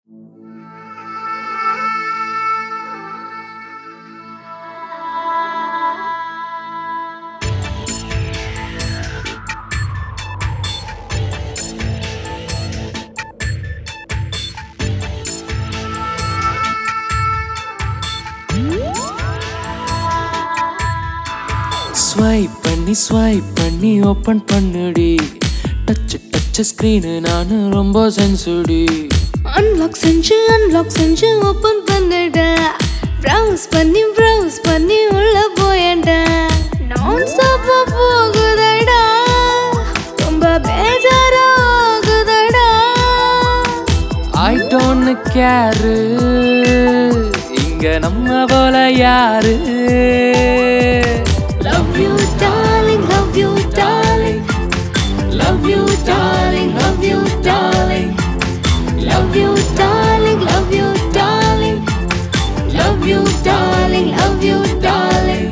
swipe பண்ணி swipe பண்ணி open பண்ணுடி டச் டச் ஸ்க்ரீனு நான் ரொம்ப சென்சுடி அன்லாக் செஞ்சு அன்லாக் செஞ்சு ஓபன் பண்ணடா ப்ரௌஸ் பண்ணி ப்ரௌஸ் பண்ணி உள்ள போயடா நான் ஸ்டாப்பா போகுதடா ரொம்ப பேஜாராகுதடா ஐ டோன்ட் கேரு இங்க நம்ம போல யாரு love you darling love you darling love you darling love you darling love you darling love you darling love you darling love you darling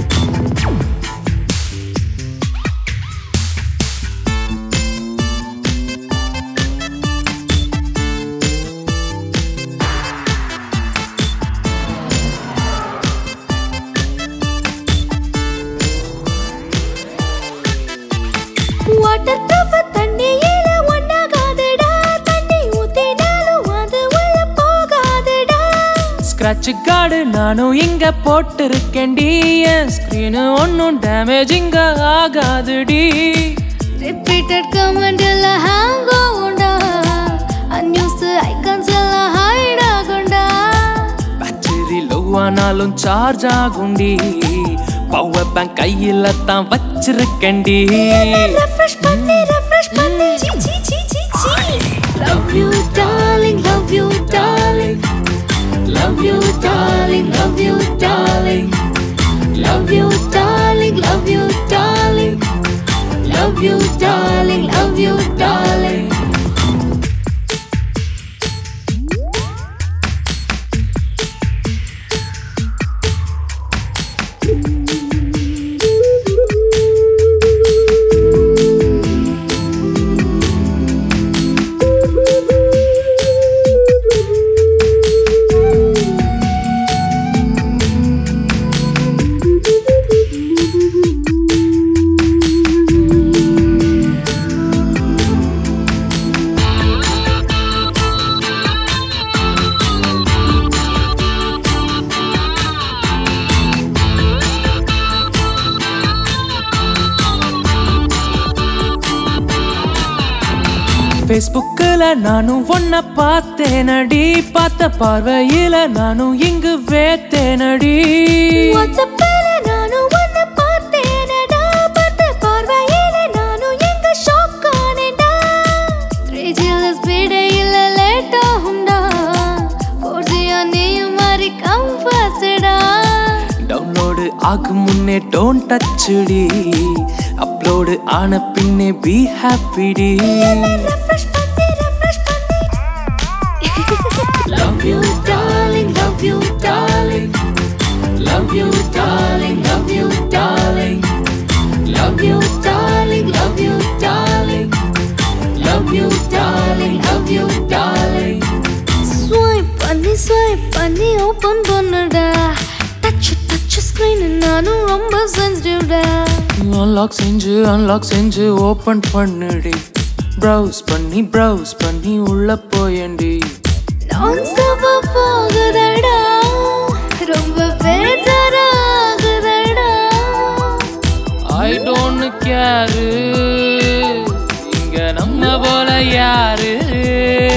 water tub தண்ணியில ஒண்ணாகாதடா தண்ணி ஊத்தினாலும் அது உள்ள போகாதடா ஸ்கிராட்ச் கார்டு நானும் இங்க போட்டிருக்கேன்டி என் ஸ்க்ரீனு ஒன்றும் டேமேஜ் இங்க ஆகாதுடி ரிப்பீட்டட் கமெண்ட் எல்லாம் ஹேங் ஆகும்டா அன்யூஸ் ஐகான்ஸ் எல்லாம் ஹைட் ஆகும்டா பேட்டரி லோ ஆனாலும் சார்ஜ் ஆகும்டி பவர் பேங்க் கையில தான் வச்சிருக்கேன்டி ரெஃப்ரெஷ் பண்ணி ரெஃப்ரெஷ் பண்ணி see see see see see love you darling love you darling love you darling love you darling love you darling love you darling love you darling love you darling ஃபேஸ்புக்கில் நானும் ஒன்ன பார்த்தேனடி பார்த்த பார்வையில நானும் இங்கு வேத்தேனடி வாட்ஸ்அப்பில் நானும் உன்னை பார்த்தேனடா பார்த்த பார்வையில நானும் எங்க ஷாக் ஆனேன்டா த்ரீ ஜியில் ஸ்பீடு இல்ல லேட் ஆகும்டா ஃபோர் ஜியா நீயும் மாதிரி கம்ஃபாஸ்டடா டவுன்லோடு ஆகும் முன்னே டோன்ட் டச்சுடி அப்லோடு ஆன பின்னே பி ஹாப்பிடி ரெஃப்ரெஷ் பண்ணி ரெஃப்ரெஷ் பண்ணி love you darling love you darling love you darling love you darling love you darling love you darling love you darling love you darling swipe பண்ணி swipe பண்ணி open பண்ணுடா touch touch screen நானும் ரொம்ப சென்சிட்டிவ்டா unlock செஞ்சு unlock செஞ்சு open பண்ணுடி browse பண்ணி ப்ரௌஸ் பண்ணி உள்ள போயண்டி நான் ஸ்டாப்பா போகுதடா ரொம்ப பேஜாராகுதடா ஐ டோன்ட் கேரு இங்க நம்ம போல யாரு